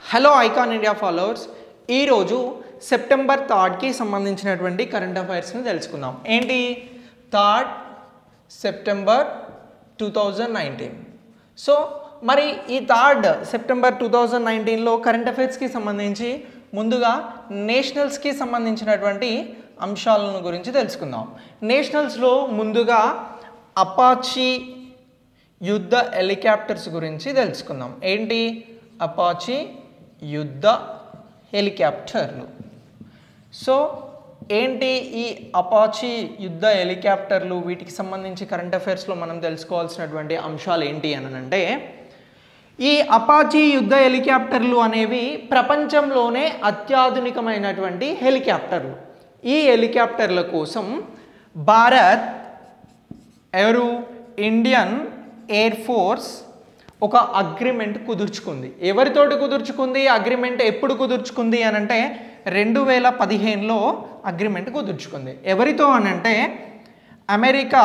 hello Icon India followers ఈరోజు September థర్డ్కి సంబంధించినటువంటి కరెంట్ అఫైర్స్ని తెలుసుకుందాం ఏంటి third September two thousand nineteen so మరి ఈ థర్డ్ సెప్టెంబర్ టూ థౌజండ్ నైన్టీన్లో కరెంట్ అఫైర్స్కి సంబంధించి ముందుగా నేషనల్స్కి సంబంధించినటువంటి అంశాలను గురించి తెలుసుకుందాం నేషనల్స్లో ముందుగా అపాచీ యుద్ధ హెలికాప్టర్స్ గురించి తెలుసుకుందాం ఏంటి అపాచీ యుద్ధ హెలికాప్టర్లు సో ఏంటి ఈ అపాచీ యుద్ధ హెలికాప్టర్లు వీటికి సంబంధించి కరెంట్ అఫైర్స్లో మనం తెలుసుకోవాల్సినటువంటి అంశాలు ఏంటి అని అంటే ఈ అపాచీ యుద్ధ హెలికాప్టర్లు అనేవి ప్రపంచంలోనే అత్యాధునికమైనటువంటి హెలికాప్టర్లు ఈ హెలికాప్టర్ల కోసం భారత్ ఎవరు ఇండియన్ ఎయిర్ ఫోర్స్ ఒక అగ్రిమెంట్ కుదుర్చుకుంది ఎవరితోటి కుదుర్చుకుంది అగ్రిమెంట్ ఎప్పుడు కుదుర్చుకుంది అని అంటే రెండు వేల పదిహేనులో అగ్రిమెంట్ కుదుర్చుకుంది ఎవరితో అని అంటే America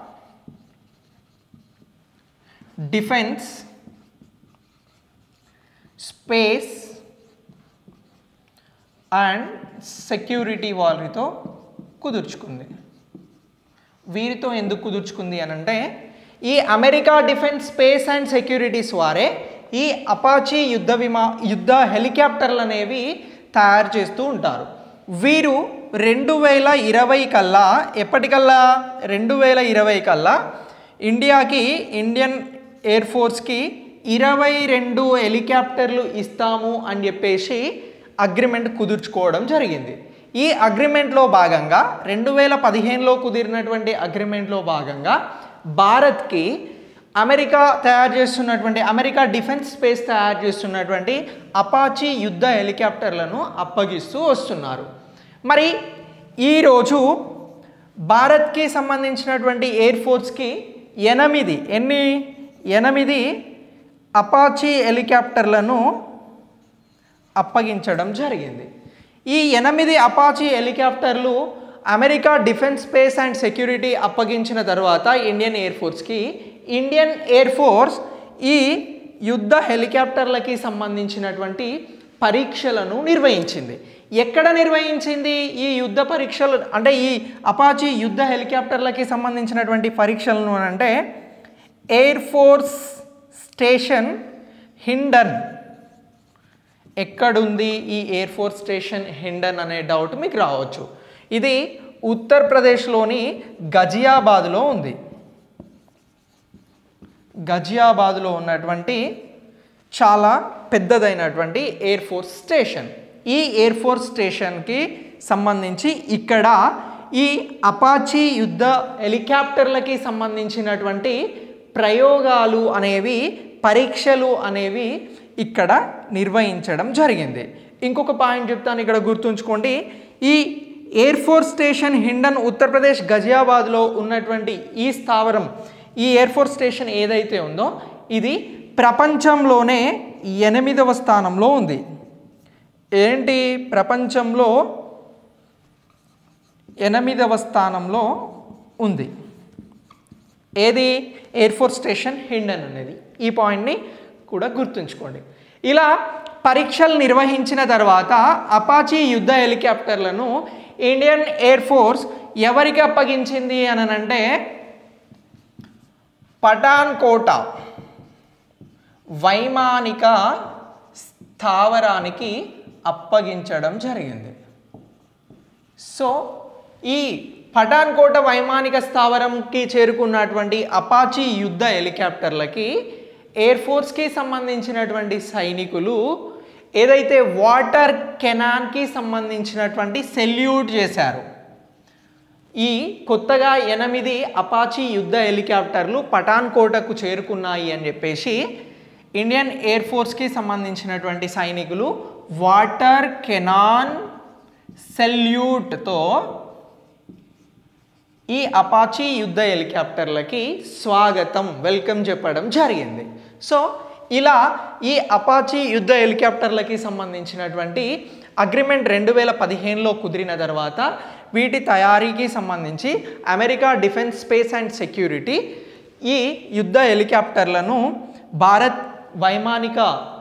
defence space and security వారితో కుదుర్చుకుంది వీరితో ఎందుకు కుదుర్చుకుంది అని అంటే ఈ America defence space and securities వారే ఈ అపాచీ యుద్ధ విమా యుద్ధ హెలికాప్టర్లు అనేవి తయారు చేస్తూ ఉంటారు వీరు రెండు వేల ఇరవై కల్లా ఎప్పటికల్లా రెండు వేల ఇరవై కల్లా ఇండియాకి ఇండియన్ ఎయిర్ ఫోర్స్కి ఇరవై రెండు హెలికాప్టర్లు ఇస్తాము అని చెప్పేసి అగ్రిమెంట్ కుదుర్చుకోవడం జరిగింది ఈ అగ్రిమెంట్లో భాగంగా రెండు వేల పదిహేనులో కుదిరినటువంటి అగ్రిమెంట్లో భాగంగా భారత్కి అమెరికా తయారు చేస్తున్నటువంటి అమెరికా డిఫెన్స్ స్పేస్ తయారు చేస్తున్నటువంటి అపాచీ యుద్ధ హెలికాప్టర్లను అప్పగిస్తూ వస్తున్నారు మరి ఈరోజు భారత్కి సంబంధించినటువంటి ఎయిర్ ఫోర్స్కి ఎనిమిది ఎన్ని ఎనిమిది అపాచీ హెలికాప్టర్లను అప్పగించడం జరిగింది ఈ ఎనిమిది అపాచీ హెలికాప్టర్లు America defence space and security అప్పగించిన తర్వాత ఇండియన్ ఎయిర్ ఫోర్స్కి ఇండియన్ ఎయిర్ ఫోర్స్ ఈ యుద్ధ హెలికాప్టర్లకి సంబంధించినటువంటి పరీక్షలను నిర్వహించింది ఎక్కడ నిర్వహించింది ఈ యుద్ధ పరీక్షలు అంటే ఈ అపాచీ యుద్ధ హెలికాప్టర్లకి సంబంధించినటువంటి పరీక్షలను అంటే ఎయిర్ ఫోర్స్ స్టేషన్ హిండన్ ఎక్కడుంది ఈ ఎయిర్ ఫోర్స్ స్టేషన్ హిండన్ అనే డౌట్ మీకు రావచ్చు ఇది ఉత్తరప్రదేశ్లోని గజియాబాద్లో ఉంది గజియాబాద్లో ఉన్నటువంటి చాలా పెద్దదైనటువంటి ఎయిర్ ఫోర్స్ స్టేషన్ ఈ ఎయిర్ ఫోర్స్ స్టేషన్కి సంబంధించి ఇక్కడ ఈ అపాచీ యుద్ధ హెలికాప్టర్లకి సంబంధించినటువంటి ప్రయోగాలు అనేవి పరీక్షలు అనేవి ఇక్కడ నిర్వహించడం జరిగింది ఇంకొక పాయింట్ చెప్తాను ఇక్కడ గుర్తుంచుకోండి ఈ air force station Hindon Uttar Pradesh గజియాబాద్లో ఉన్నటువంటి ఈ స్థావరం ఈ ఎయిర్ ఫోర్స్ స్టేషన్ ఏదైతే ఉందో ఇది ప్రపంచంలోనే ఎనిమిదవ స్థానంలో ఉంది ఏంటి ప్రపంచంలో ఎనిమిదవ స్థానంలో ఉంది ఏది ఎయిర్ ఫోర్స్ స్టేషన్ హిండన్ అనేది ఈ పాయింట్ని కూడా గుర్తుంచుకోండి ఇలా పరీక్షలు నిర్వహించిన తర్వాత అపాచీ యుద్ధ హెలికాప్టర్లను ఇండియన్ ఎయిర్ ఫోర్స్ ఎవరికి అప్పగించింది అని అంటే పఠాన్ కోట వైమానిక స్థావరానికి అప్పగించడం జరిగింది సో ఈ పఠాన్కోట వైమానిక స్థావరంకి చేరుకున్నటువంటి అపాచీ యుద్ధ హెలికాప్టర్లకి ఎయిర్ ఫోర్స్కి సంబంధించినటువంటి సైనికులు ఏదైతే వాటర్ కెనాన్కి సంబంధించినటువంటి సెల్యూట్ చేశారు ఈ కొత్తగా ఎనిమిది అపాచీ యుద్ధ హెలికాప్టర్లు పఠాన్కోటకు చేరుకున్నాయి అని చెప్పేసి ఇండియన్ ఎయిర్ ఫోర్స్కి సంబంధించినటువంటి సైనికులు వాటర్ కెనాన్ సెల్యూట్తో ఈ అపాచీ యుద్ధ హెలికాప్టర్లకి స్వాగతం వెల్కమ్ చెప్పడం జరిగింది సో ఇలా ఈ అపాచీ యుద్ధ హెలికాప్టర్లకి సంబంధించినటువంటి అగ్రిమెంట్ రెండు వేల పదిహేనులో కుదిరిన తర్వాత వీటి తయారీకి సంబంధించి America defence space and security ఈ యుద్ధ హెలికాప్టర్లను భారత్ వైమానిక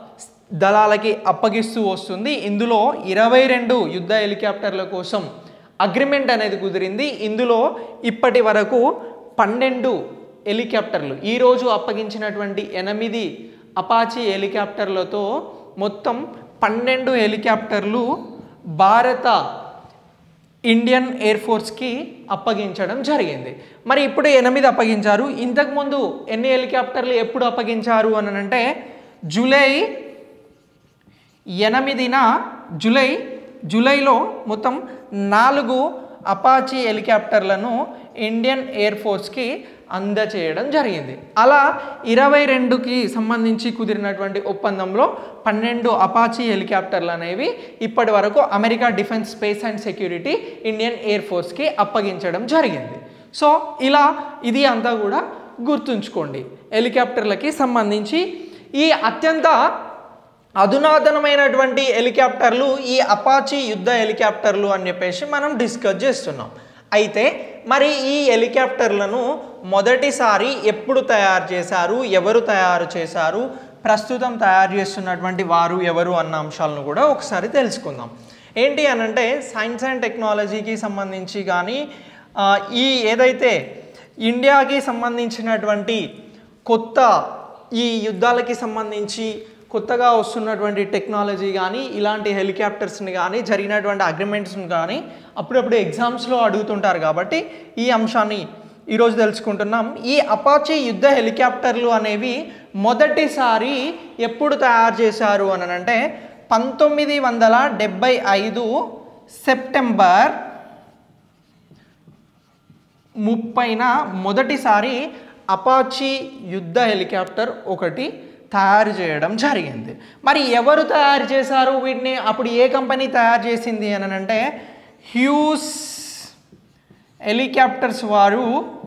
దళాలకి అప్పగిస్తూ వస్తుంది ఇందులో ఇరవై రెండు యుద్ధ హెలికాప్టర్ల కోసం అగ్రిమెంట్ అనేది కుదిరింది ఇందులో ఇప్పటి వరకు పన్నెండు హెలికాప్టర్లు ఈరోజు అప్పగించినటువంటి ఎనిమిది అపాచీ హెలికాప్టర్లతో మొత్తం పన్నెండు హెలికాప్టర్లు భారత ఇండియన్ ఎయిర్ ఫోర్స్కి అప్పగించడం జరిగింది మరి ఇప్పుడు ఎనిమిది అప్పగించారు ఇంతకుముందు ఎన్ని హెలికాప్టర్లు ఎప్పుడు అప్పగించారు అని అంటే జూలై ఎనిమిదిన జూలై జూలైలో మొత్తం నాలుగు అపాచీ హెలికాప్టర్లను ఇండియన్ ఎయిర్ ఫోర్స్కి అందచేయడం జరిగింది అలా ఇరవై రెండుకి సంబంధించి కుదిరినటువంటి ఒప్పందంలో పన్నెండు అపాచీ హెలికాప్టర్లు అనేవి ఇప్పటి వరకు America defence space and security Indian air ఫోర్స్కి అప్పగించడం జరిగింది సో ఇలా ఇది అంతా కూడా గుర్తుంచుకోండి హెలికాప్టర్లకి సంబంధించి ఈ అత్యంత అధునాతనమైనటువంటి హెలికాప్టర్లు ఈ అపాచీ యుద్ధ హెలికాప్టర్లు అని చెప్పేసి మనం డిస్కస్ చేస్తున్నాం అయితే మరి ఈ హెలికాప్టర్లను మొదటిసారి ఎప్పుడు తయారు చేశారు ఎవరు తయారు చేశారు ప్రస్తుతం తయారు చేస్తున్నటువంటి వారు ఎవరు అన్న అంశాలను కూడా ఒకసారి తెలుసుకుందాం ఏంటి అనంటే సైన్స్ అండ్ టెక్నాలజీకి సంబంధించి కానీ ఆ, ఈ ఏదైతే ఇండియాకి సంబంధించినటువంటి కొత్త ఈ యుద్ధాలకి సంబంధించి కొత్తగా వస్తున్నటువంటి టెక్నాలజీ కానీ ఇలాంటి హెలికాప్టర్స్ని కానీ జరిగినటువంటి అగ్రిమెంట్స్ని కానీ అప్పుడప్పుడు ఎగ్జామ్స్లో అడుగుతుంటారు కాబట్టి ఈ అంశాన్ని ఈరోజు తెలుసుకుంటున్నాం ఈ అపాచీ యుద్ధ హెలికాప్టర్లు అనేవి మొదటిసారి ఎప్పుడు తయారు చేశారు అని అంటే పంతొమ్మిది వందల డెబ్బై ఐదు సెప్టెంబర్ ముప్పైన మొదటిసారి అపాచీ యుద్ధ హెలికాప్టర్ ఒకటి తయారు చేయడం జరిగింది మరి ఎవరు తయారు చేశారు వీటిని అప్పుడు ఏ కంపెనీ తయారు చేసింది అని అంటే హ్యూస్ హెలికాప్టర్స్ వారు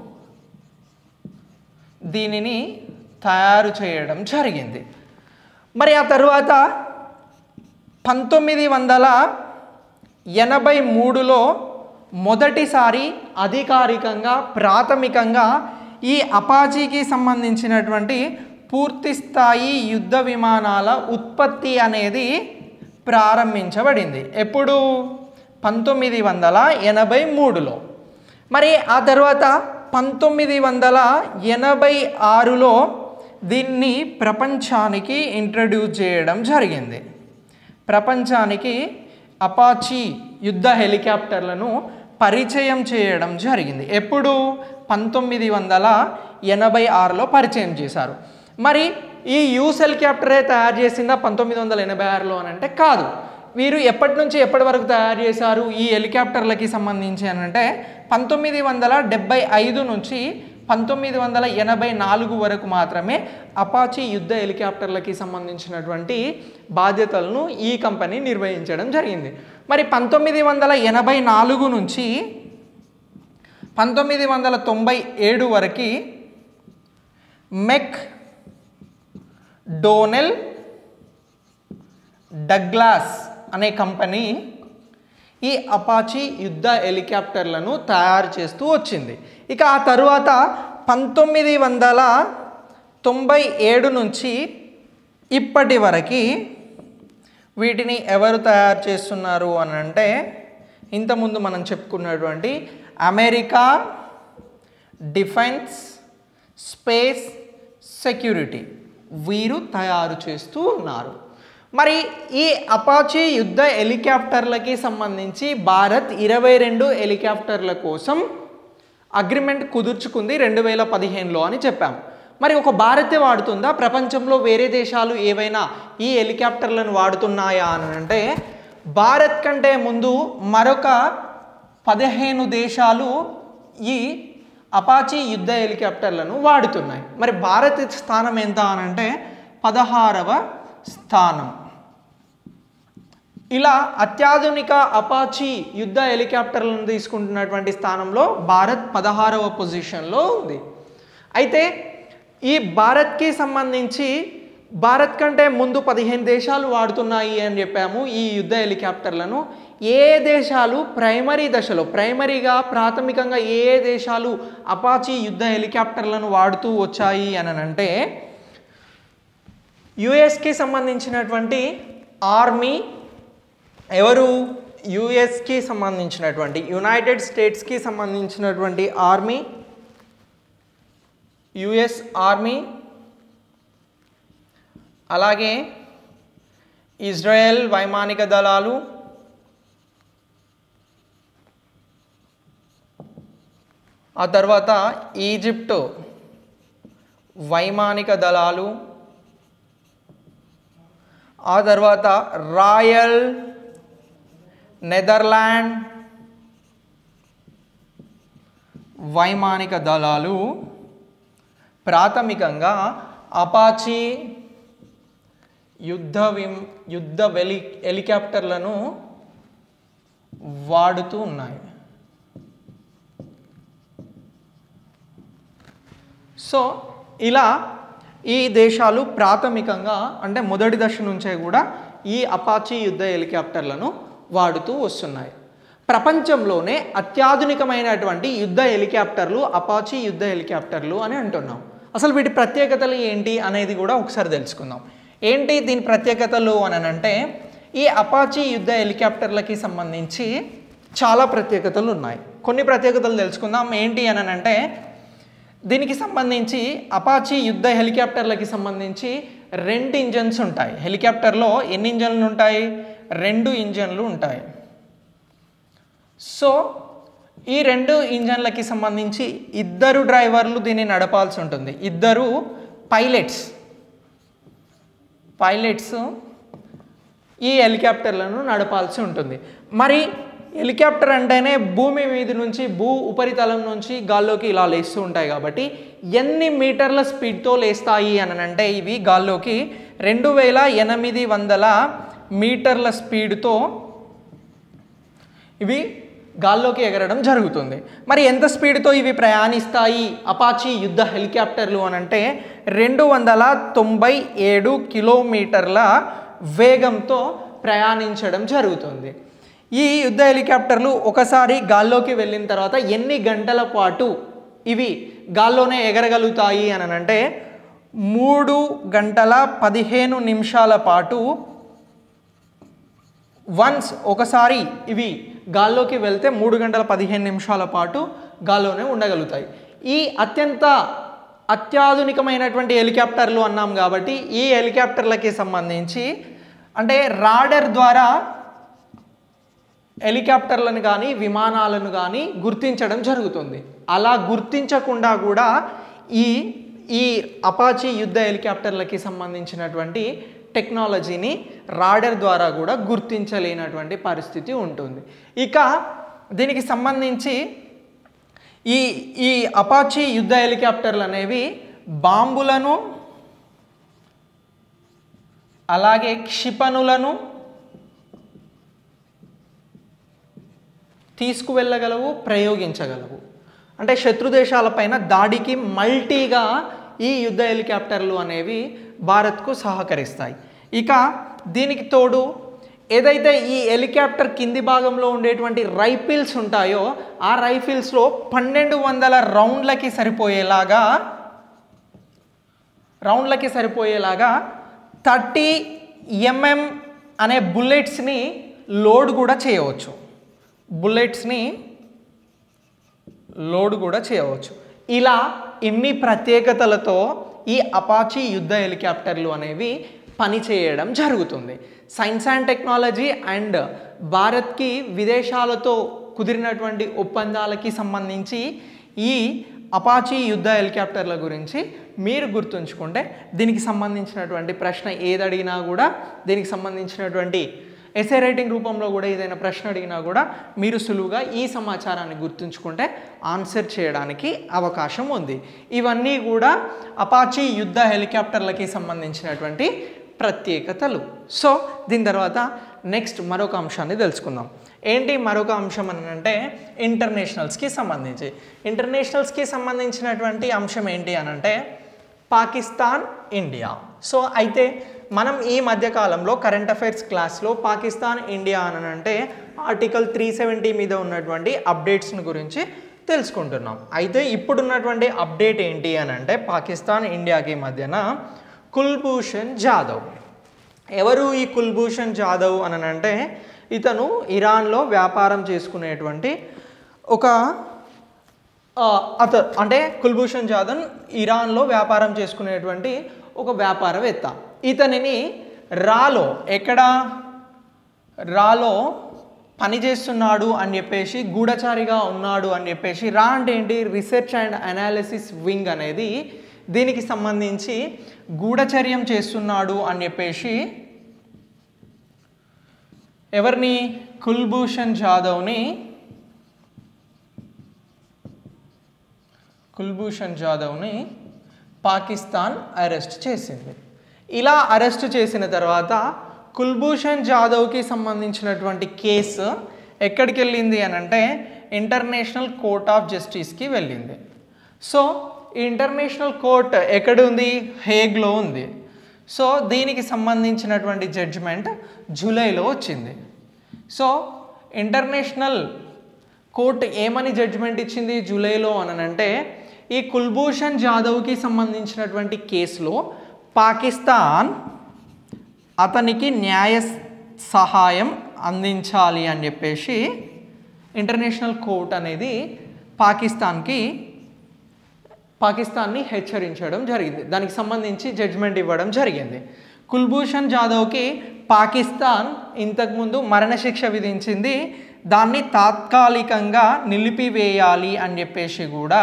దీనిని తయారు చేయడం జరిగింది మరి ఆ తర్వాత పంతొమ్మిది వందల ఎనభై మూడులో మొదటిసారి అధికారికంగా ప్రాథమికంగా ఈ అపాచీకి సంబంధించినటువంటి పూర్తి స్థాయి యుద్ధ విమానాల ఉత్పత్తి అనేది ప్రారంభించబడింది ఎప్పుడు పంతొమ్మిది వందల ఎనభై మూడులో మరి ఆ తర్వాత పంతొమ్మిది వందల ఎనభై ఆరులో దీన్ని ప్రపంచానికి ఇంట్రడ్యూస్ చేయడం జరిగింది ప్రపంచానికి అపాచీ యుద్ధ హెలికాప్టర్లను పరిచయం చేయడం జరిగింది ఎప్పుడు పంతొమ్మిది వందల ఎనభై ఆరులో పరిచయం చేశారు మరి ఈ యూస్ హెలికాప్టరే తయారు చేసిందా పంతొమ్మిది వందల ఎనభై ఆరులో అని అంటే కాదు వీరు ఎప్పటి నుంచి ఎప్పటి వరకు తయారు చేశారు ఈ హెలికాప్టర్లకి సంబంధించి అని అంటే పంతొమ్మిది వందల డెబ్బై ఐదు నుంచి పంతొమ్మిది వందల ఎనభై నాలుగు వరకు మాత్రమే అపాచీ యుద్ధ హెలికాప్టర్లకి సంబంధించినటువంటి బాధ్యతలను ఈ కంపెనీ నిర్వహించడం జరిగింది మరి పంతొమ్మిది వందల ఎనభై నాలుగు నుంచి పంతొమ్మిది వందల తొంభై ఏడు వరకు మెక్ డోనెల్ డగ్లాస్ అనే కంపెనీ ఈ అపాచీ యుద్ధ హెలికాప్టర్లను తయారు చేస్తూ వచ్చింది ఇక ఆ తరువాత పంతొమ్మిది వందల తొంభై ఏడు నుంచి ఇప్పటి వరకు వీటిని ఎవరు తయారు చేస్తున్నారు అని అంటే ఇంతకుముందు మనం చెప్పుకున్నటువంటి అమెరికా డిఫెన్స్ స్పేస్ సెక్యూరిటీ వీరు తయారు చేస్తూ ఉన్నారు మరి ఈ అపాచీ యుద్ధ హెలికాప్టర్లకి సంబంధించి భారత్ ఇరవై రెండు హెలికాప్టర్ల కోసం అగ్రిమెంట్ కుదుర్చుకుంది రెండు వేల పదిహేనులో అని చెప్పాం మరి ఒక భారతే వాడుతుందా ప్రపంచంలో వేరే దేశాలు ఏవైనా ఈ హెలికాప్టర్లను వాడుతున్నాయా అని అంటే భారత్ కంటే ముందు మరొక పదిహేను దేశాలు ఈ అపాచీ యుద్ధ హెలికాప్టర్లను వాడుతున్నాయి మరి భారత్ స్థానం ఎంత అని అంటే పదహారవ స్థానం ఇలా అత్యాధునిక అపాచీ యుద్ధ హెలికాప్టర్లను తీసుకుంటున్నటువంటి స్థానంలో భారత్ పదహారవ పొజిషన్లో ఉంది అయితే ఈ భారత్కి సంబంధించి భారత్ కంటే ముందు పదిహేను దేశాలు వాడుతున్నాయి అని చెప్పాము ఈ యుద్ధ హెలికాప్టర్లను ఏ దేశాలు ప్రైమరీ దశలో ప్రైమరీగా ప్రాథమికంగా ఏ ఏ దేశాలు అపాచీ యుద్ధ హెలికాప్టర్లను వాడుతూ వచ్చాయి అని అంటే యుఎస్కి సంబంధించినటువంటి ఆర్మీ ఎవరు యుఎస్కి సంబంధించినటువంటి యునైటెడ్ స్టేట్స్కి సంబంధించినటువంటి ఆర్మీ యుఎస్ ఆర్మీ అలాగే ఇజ్రాయెల్ వైమానిక దళాలు ఆ తర్వాత ఈజిప్ట్ వైమానిక దళాలు ఆ తర్వాత రాయల్ నెదర్లాండ్ వైమానిక దళాలు ప్రాథమికంగా అపాచీ యుద్ధ విమ్ యుద్ధ వెలి హెలికాప్టర్లను వాడుతూ ఉన్నాయి సో ఇలా ఈ దేశాలు ప్రాథమికంగా అంటే మొదటి దశ నుంచే కూడా ఈ అపాచీ యుద్ధ హెలికాప్టర్లను వాడుతూ వస్తున్నాయి ప్రపంచంలోనే అత్యాధునికమైనటువంటి యుద్ధ హెలికాప్టర్లు అపాచీ యుద్ధ హెలికాప్టర్లు అని అంటున్నాం అసలు వీటి ప్రత్యేకతలు ఏంటి అనేది కూడా ఒకసారి తెలుసుకుందాం ఏంటి దీని ప్రత్యేకతలు అని అంటే ఈ అపాచీ యుద్ధ హెలికాప్టర్లకి సంబంధించి చాలా ప్రత్యేకతలు ఉన్నాయి కొన్ని ప్రత్యేకతలు తెలుసుకుందాం ఏంటి అని అంటే దీనికి సంబంధించి అపాచీ యుద్ధ హెలికాప్టర్లకి సంబంధించి రెండు ఇంజన్స్ ఉంటాయి హెలికాప్టర్లో ఎన్ని ఇంజన్లు ఉంటాయి రెండు ఇంజన్లు ఉంటాయి సో ఈ రెండు ఇంజన్లకి సంబంధించి ఇద్దరు డ్రైవర్లు దీన్ని నడపాల్సి ఉంటుంది ఇద్దరు పైలట్స్ పైలట్స్ ఈ హెలికాప్టర్లను నడపాల్సి ఉంటుంది మరి హెలికాప్టర్ అంటేనే భూమి మీద నుంచి భూ ఉపరితలం నుంచి గాల్లోకి ఇలా లేస్తూ ఉంటాయి కాబట్టి ఎన్ని మీటర్ల స్పీడ్తో లేస్తాయి అని అంటే ఇవి గాల్లోకి రెండు వేల ఎనిమిది వందల మీటర్ల స్పీడ్తో ఇవి గాల్లోకి ఎగరడం జరుగుతుంది మరి ఎంత స్పీడ్తో ఇవి ప్రయాణిస్తాయి అపాచీ యుద్ధ హెలికాప్టర్లు అని అంటే రెండు వందల తొంభై ఏడు కిలోమీటర్ల వేగంతో ప్రయాణించడం జరుగుతుంది ఈ యుద్ధ హెలికాప్టర్లు ఒకసారి గాల్లోకి వెళ్ళిన తర్వాత ఎన్ని గంటల పాటు ఇవి గాల్లోనే ఎగరగలుగుతాయి అని అంటే మూడు గంటల పదిహేను నిమిషాల పాటు వన్స్ ఒకసారి ఇవి గాల్లోకి వెళ్తే మూడు గంటల పదిహేను నిమిషాల పాటు గాల్లోనే ఉండగలుగుతాయి ఈ అత్యంత అత్యాధునికమైనటువంటి హెలికాప్టర్లు అన్నాం కాబట్టి ఈ హెలికాప్టర్లకి సంబంధించి అంటే రాడర్ ద్వారా హెలికాప్టర్లను కానీ విమానాలను కానీ గుర్తించడం జరుగుతుంది అలా గుర్తించకుండా కూడా ఈ ఈ అపాచీ యుద్ధ హెలికాప్టర్లకి సంబంధించినటువంటి టెక్నాలజీని రాడర్ ద్వారా కూడా గుర్తించలేనటువంటి పరిస్థితి ఉంటుంది ఇక దీనికి సంబంధించి ఈ ఈ అపాచీ యుద్ధ హెలికాప్టర్లు అనేవి బాంబులను అలాగే క్షిపణులను తీసుకువెళ్ళగలవు ప్రయోగించగలవు అంటే శత్రు దేశాలపైన దాడికి మల్టీగా ఈ యుద్ధ హెలికాప్టర్లు అనేవి భారత్కు సహకరిస్తాయి ఇక దీనికి తోడు ఏదైతే ఈ హెలికాప్టర్ కింది భాగంలో ఉండేటువంటి రైఫిల్స్ ఉంటాయో ఆ రైఫిల్స్లో పన్నెండు వందల రౌండ్లకి సరిపోయేలాగా రౌండ్లకి సరిపోయేలాగా థర్టీ ఎంఎం అనే బుల్లెట్స్ని లోడ్ కూడా చేయవచ్చు బుల్లెట్స్ని లోడ్ కూడా చేయవచ్చు ఇలా ఇన్ని ప్రత్యేకతలతో ఈ అపాచీ యుద్ధ హెలికాప్టర్లు అనేవి పనిచేయడం జరుగుతుంది సైన్స్ అండ్ టెక్నాలజీ అండ్ భారత్కి విదేశాలతో కుదిరినటువంటి ఒప్పందాలకి సంబంధించి ఈ అపాచీ యుద్ధ హెలికాప్టర్ల గురించి మీరు గుర్తుంచుకుంటే దీనికి సంబంధించినటువంటి ప్రశ్న ఏది అడిగినా కూడా దీనికి సంబంధించినటువంటి ఎస్ఏ రైటింగ్ రూపంలో కూడా ఏదైనా ప్రశ్న అడిగినా కూడా మీరు సులువుగా ఈ సమాచారాన్ని గుర్తుంచుకుంటే ఆన్సర్ చేయడానికి అవకాశం ఉంది ఇవన్నీ కూడా అపాచీ యుద్ధ హెలికాప్టర్లకి సంబంధించినటువంటి ప్రత్యేకతలు సో దీని తర్వాత నెక్స్ట్ మరొక అంశాన్ని తెలుసుకుందాం ఏంటి మరొక అంశం అని అంటే ఇంటర్నేషనల్స్కి సంబంధించి ఇంటర్నేషనల్స్కి సంబంధించినటువంటి అంశం ఏంటి అని అంటే పాకిస్తాన్ ఇండియా సో అయితే మనం ఈ మధ్యకాలంలో కరెంట్ అఫైర్స్ క్లాస్లో పాకిస్తాన్ ఇండియా అని అంటే ఆర్టికల్ త్రీ సెవెంటీ మీద ఉన్నటువంటి అప్డేట్స్ని గురించి తెలుసుకుంటున్నాం అయితే ఇప్పుడున్నటువంటి అప్డేట్ ఏంటి అని అంటే పాకిస్తాన్ ఇండియాకి మధ్యన కుల్భూషణ్ జాదవ్ ఎవరు ఈ కుల్భూషణ్ జాదవ్ అని అంటే ఇతను ఇరాన్లో వ్యాపారం చేసుకునేటువంటి ఒక ఆ, అత అంటే కుల్భూషణ్ జాదవ్ ఇరాన్లో వ్యాపారం చేసుకునేటువంటి ఒక వ్యాపారవేత్త ఇతనిని రాలో ఎక్కడ రాలో పనిచేస్తున్నాడు అని చెప్పేసి గూఢచారిగా ఉన్నాడు అని చెప్పేసి రా అంటే ఏంటి రీసెర్చ్ అండ్ అనాలిసిస్ వింగ్ అనేది దీనికి సంబంధించి గూఢచర్యం చేస్తున్నాడు అని చెప్పేసి ఎవరిని కుల్భూషణ్ జాదవ్ని కుల్భూషణ్ జాదవ్ని పాకిస్తాన్ అరెస్ట్ చేసింది ఇలా అరెస్ట్ చేసిన తర్వాత కుల్భూషణ్ జాదవ్కి సంబంధించినటువంటి కేసు ఎక్కడికి వెళ్ళింది అని అంటే ఇంటర్నేషనల్ కోర్ట్ ఆఫ్ జస్టిస్కి వెళ్ళింది సో ఈ ఇంటర్నేషనల్ కోర్ట్ ఎక్కడ ఉంది హేగ్లో ఉంది సో దీనికి సంబంధించినటువంటి జడ్జిమెంట్ జూలైలో వచ్చింది సో ఇంటర్నేషనల్ కోర్టు ఏమని జడ్జిమెంట్ ఇచ్చింది జూలైలో అనంటే ఈ కుల్భూషణ్ జాదవ్కి సంబంధించినటువంటి కేసులో పాకిస్తాన్ అతనికి న్యాయ సహాయం అందించాలి అని చెప్పేసి ఇంటర్నేషనల్ కోర్ట్ అనేది పాకిస్తాన్కి పాకిస్తాన్ని హెచ్చరించడం జరిగింది దానికి సంబంధించి జడ్జ్మెంట్ ఇవ్వడం జరిగింది కుల్భూషణ్ జాదవ్కి పాకిస్తాన్ ఇంతకుముందు మరణశిక్ష విధించింది దాన్ని తాత్కాలికంగా నిలిపివేయాలి అని చెప్పేసి కూడా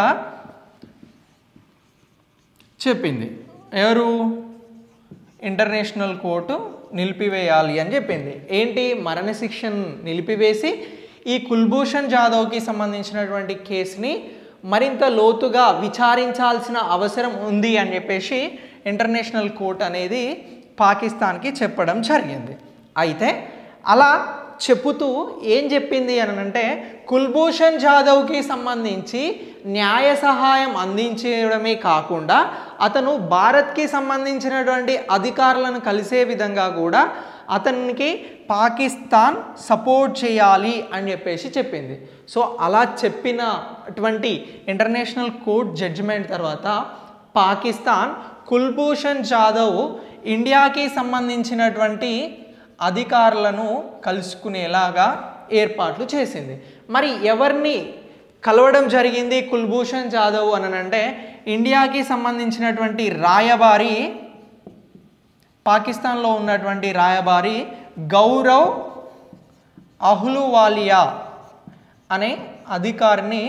చెప్పింది ఎవరు ఇంటర్నేషనల్ కోర్టు నిలిపివేయాలి అని చెప్పింది ఏంటి మరణశిక్షను నిలిపివేసి ఈ కుల్భూషణ్ జాదవ్కి సంబంధించినటువంటి కేసుని మరింత లోతుగా విచారించాల్సిన అవసరం ఉంది అని చెప్పేసి ఇంటర్నేషనల్ కోర్ట్ అనేది పాకిస్తాన్కి చెప్పడం జరిగింది అయితే అలా చెప్పుతూ ఏం చెప్పింది అని అంటే కుల్భూషణ్ జాదవ్కి సంబంధించి న్యాయ సహాయం అందించడమే కాకుండా అతను భారత్కి సంబంధించినటువంటి అధికారులను కలిసే విధంగా కూడా అతనికి పాకిస్తాన్ సపోర్ట్ చేయాలి అని చెప్పేసి చెప్పింది సో అలా చెప్పినటువంటి ఇంటర్నేషనల్ కోర్ట్ జడ్జిమెంట్ తర్వాత పాకిస్తాన్ కుల్భూషణ్ జాదవ్ ఇండియాకి సంబంధించినటువంటి అధికారులను కలుసుకునేలాగా ఏర్పాట్లు చేసింది మరి ఎవరిని కలవడం జరిగింది కుల్భూషణ్ జాదవ్ అని అంటే ఇండియాకి సంబంధించినటువంటి రాయబారి పాకిస్తాన్లో ఉన్నటువంటి రాయబారి గౌరవ్ అహ్లువాలియా అనే అధికారిని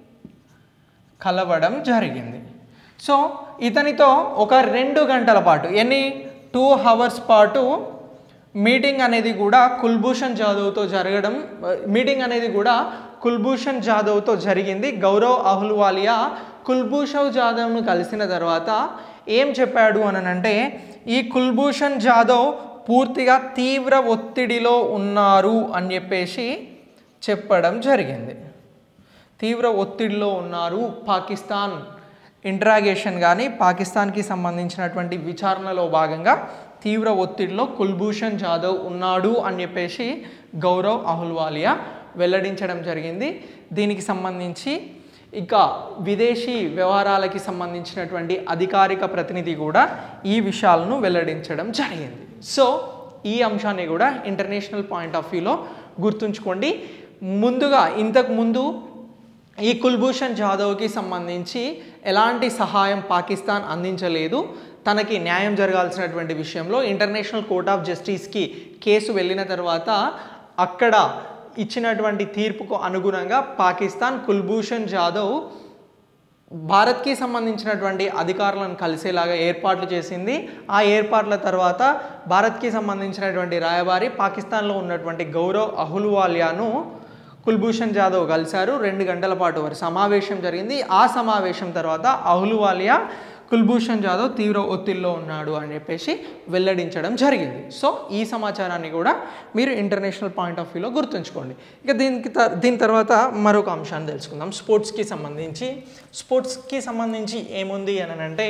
కలవడం జరిగింది సో ఇతనితో ఒక రెండు గంటల పాటు ఎన్ని టూ అవర్స్ పాటు మీటింగ్ అనేది కూడా కుల్భూషణ్ జాదవ్తో జరగడం మీటింగ్ అనేది కూడా కుల్భూషణ్ జాదవ్తో జరిగింది గౌరవ్ అహ్లువాలియా కుల్భూషణ్ జాదవ్ను కలిసిన తర్వాత ఏం చెప్పాడు అని అంటే ఈ కుల్భూషణ్ జాదవ్ పూర్తిగా తీవ్ర ఒత్తిడిలో ఉన్నారు అని చెప్పేసి చెప్పడం జరిగింది తీవ్ర ఒత్తిడిలో ఉన్నారు పాకిస్తాన్ ఇంట్రాగేషన్ కానీ పాకిస్తాన్కి సంబంధించినటువంటి విచారణలో భాగంగా తీవ్ర ఒత్తిడిలో కుల్భూషణ్ జాదవ్ ఉన్నాడు అని చెప్పేసి గౌరవ్ అహుల్వాలియా వెల్లడించడం జరిగింది దీనికి సంబంధించి ఇక విదేశీ వ్యవహారాలకి సంబంధించినటువంటి అధికారిక ప్రతినిధి కూడా ఈ విషయాలను వెల్లడించడం జరిగింది సో ఈ అంశాన్ని కూడా ఇంటర్నేషనల్ పాయింట్ ఆఫ్ వ్యూలో గుర్తుంచుకోండి ముందుగా ఇంతకు ముందు ఈ కుల్భూషణ్ జాదవ్కి సంబంధించి ఎలాంటి సహాయం పాకిస్తాన్ అందించలేదు తనకి న్యాయం జరగాల్సినటువంటి విషయంలో ఇంటర్నేషనల్ కోర్ట్ ఆఫ్ జస్టిస్కి కేసు వెళ్ళిన తర్వాత అక్కడ ఇచ్చినటువంటి తీర్పుకు అనుగుణంగా పాకిస్తాన్ కుల్భూషణ్ జాదవ్ భారత్కి సంబంధించినటువంటి అధికారులను కలిసేలాగా ఏర్పాట్లు చేసింది ఆ ఏర్పాట్ల తర్వాత భారత్కి సంబంధించినటువంటి రాయబారి పాకిస్తాన్లో ఉన్నటువంటి గౌరవ్ అహులువాలియాను కుల్భూషణ్ జాదవ్ కలిశారు రెండు గంటల పాటు వారి సమావేశం జరిగింది ఆ సమావేశం తర్వాత అహులువాలియా కుల్భూషణ్ జాదవ్ తీవ్ర ఒత్తిడిలో ఉన్నాడు అని చెప్పేసి వెల్లడించడం జరిగింది సో ఈ సమాచారాన్ని కూడా మీరు ఇంటర్నేషనల్ పాయింట్ ఆఫ్ వ్యూలో గుర్తుంచుకోండి ఇక దీనికి త- దీని తర్వాత మరొక అంశాన్ని తెలుసుకుందాం స్పోర్ట్స్కి సంబంధించి స్పోర్ట్స్కి సంబంధించి ఏముంది అని అంటే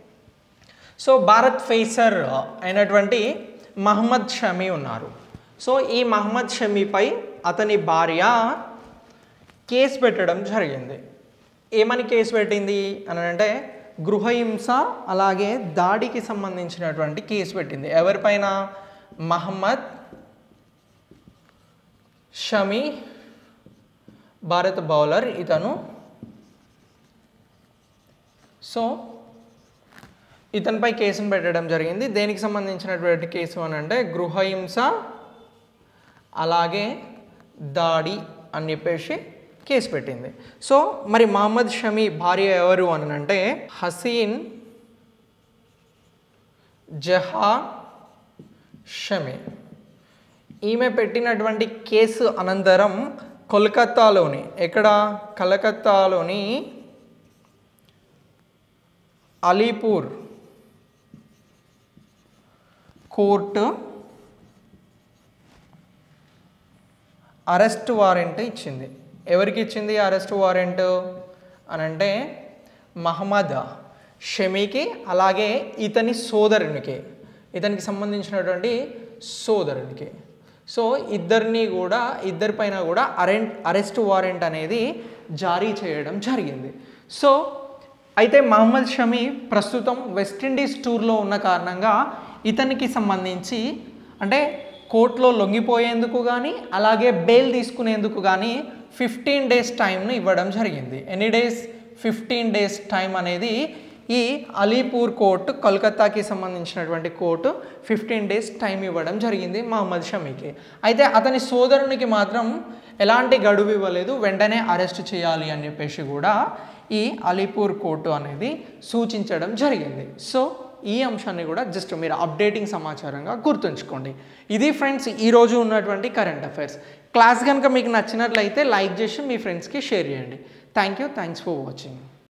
సో భారత్ ఫేసర్ అయినటువంటి మహమ్మద్ షమీ ఉన్నారు సో ఈ మహమ్మద్ షమీపై అతని భార్య కేసు పెట్టడం జరిగింది ఏమని కేసు పెట్టింది అని అంటే గృహహింస అలాగే దాడికి సంబంధించినటువంటి కేసు పెట్టింది ఎవరిపైన మహమ్మద్ షమి భారత బౌలర్ ఇతను సో ఇతనిపై కేసును పెట్టడం జరిగింది దేనికి సంబంధించినటువంటి కేసు అని అంటే గృహహింస అలాగే దాడి అని చెప్పేసి కేసు పెట్టింది సో మరి మహమ్మద్ షమీ భార్య ఎవరు అని అంటే హసీన్ జహా షమీ ఈమె పెట్టినటువంటి కేసు అనంతరం కోల్కత్తాలోని ఎక్కడ కలకత్తాలోని అలీపూర్ కోర్టు అరెస్ట్ వారెంట్ ఇచ్చింది ఎవరికి ఇచ్చింది అరెస్ట్ వారెంట్ అని అంటే మహమ్మద్ షమీకి అలాగే ఇతని సోదరునికి ఇతనికి సంబంధించినటువంటి సోదరునికి సో ఇద్దరిని కూడా ఇద్దరిపైన కూడా అరెంట్ అరెస్ట్ వారెంట్ అనేది జారీ చేయడం జరిగింది సో అయితే మహమ్మద్ షమీ ప్రస్తుతం వెస్టిండీస్ టూర్లో ఉన్న కారణంగా ఇతనికి సంబంధించి అంటే కోర్టులో లొంగిపోయేందుకు కానీ అలాగే బెయిల్ తీసుకునేందుకు కానీ ఫిఫ్టీన్ డేస్ టైంను ఇవ్వడం జరిగింది ఎన్ని డేస్ ఫిఫ్టీన్ డేస్ టైం అనేది ఈ అలీపూర్ కోర్టు కోల్కతాకి సంబంధించినటువంటి కోర్టు ఫిఫ్టీన్ డేస్ టైం ఇవ్వడం జరిగింది మహమ్మద్ షమీకి అయితే అతని సోదరునికి మాత్రం ఎలాంటి గడువు ఇవ్వలేదు వెంటనే అరెస్ట్ చేయాలి అని చెప్పేసి కూడా ఈ అలీపూర్ కోర్టు అనేది సూచించడం జరిగింది సో ఈ అంశాన్ని కూడా జస్ట్ మీరు అప్డేటింగ్ సమాచారంగా గుర్తుంచుకోండి ఇది ఫ్రెండ్స్ ఈరోజు ఉన్నటువంటి కరెంట్ అఫైర్స్ క్లాస్ కనుక మీకు నచ్చినట్లయితే లైక్ చేసి మీ ఫ్రెండ్స్కి షేర్ చేయండి thank you thanks for watching